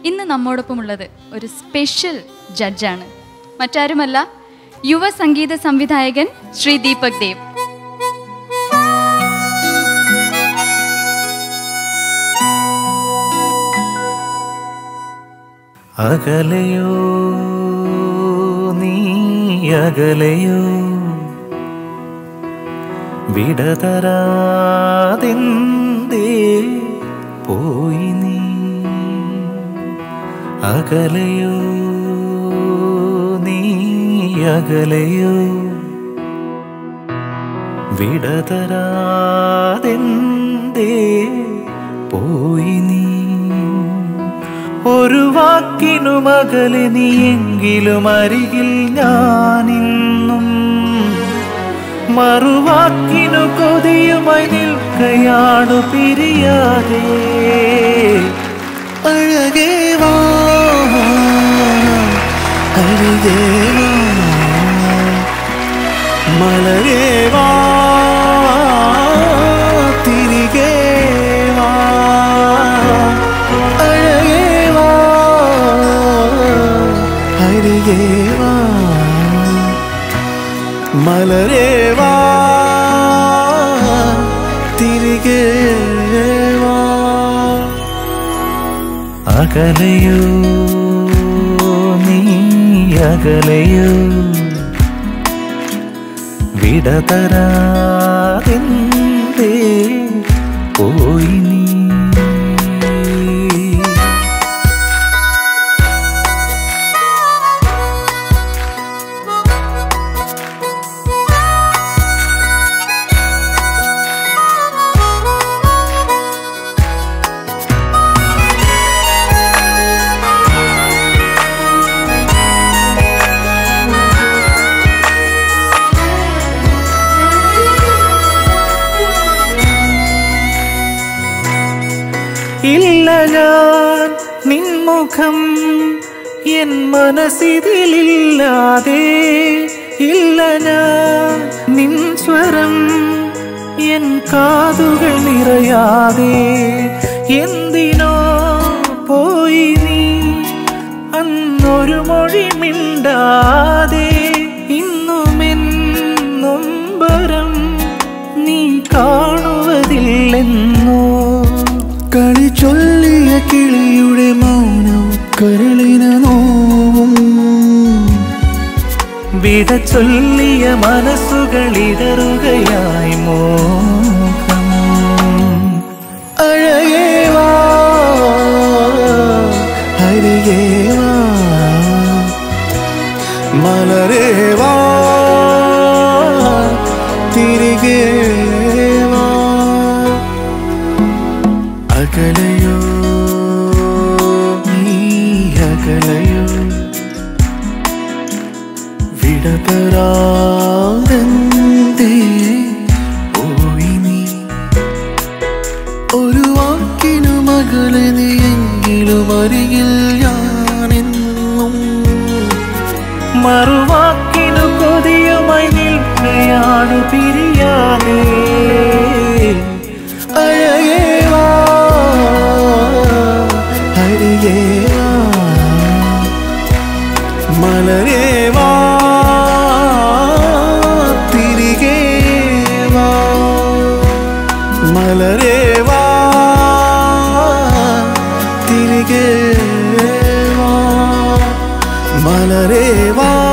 ഇന്ന് നമ്മോടൊപ്പമുള്ളത് ഒരു സ്പെഷ്യൽ ജഡ്ജാണ് മറ്റാരുമല്ല യുവ സംഗീത സംവിധായകൻ ശ്രീ ദീപക് ദേവ് അകലയോ നീ അകലയോ വിടതരാതെന്തേ പോയി നീ അകലയോ നീ അകലയോ വിടതരാതെന്തേ പോയി നീ ഒരു വാക്കിനു മകളെ നീയെങ്കിലും അരികിൽ ഞാനിന്നും മറുവാക്കിനു കൊതിയുമായി നിൽക്കയാണു പിരിയാതെ അഴകേ വാ അരികേ വാ മലരേ വാ തിരികെ വാ അഴകേ വാ അരികേ വാ മലരേ വാ തിരികെ വാ അകലയോ നീ അകലയോ വിടതരാതെന്തേ പോയി നീ ഇല്ല ഞാൻ നിൻമുഖം എൻ മനസ്സിതിലില്ലാതെ ഇല്ല ഞാൻ നിൻ സ്വരം എൻ കാതുകൾ നിറയാതെ എന്തിനോ പോയി നീ അന്നൊരു മൊഴി മിണ്ടാതെ ഇന്നുമെൻ നൊമ്പരം നീ കാണുവതില്ലെന്നോ കളി ചൊല്ലിയ കിളിയുടെ മൗനം കരളിന നോവും വിട ചൊല്ലിയ മനസ്സുകൾ ഇടറുകയായി മോഹം അഴകേ വാ അരികേ വാ മലരേ വാ തിരികെ വാ അകലയോ നീ അകലയോ വിടതരാതെന്തേ പോയി നീ ഒരു വാക്കിനു മകളെ നീ എങ്കിലും അരികിൽ ഞാനെന്നും മറുവാക്കിനു കൊതിയുമായി നിൽക്കുകയാണ് പിരിയാതെ അഴകേ വാ അരികേ വാ മലരേ വാ തിരികെ വാ മലരേ വാ തിരികെ വാ മലരേ വാ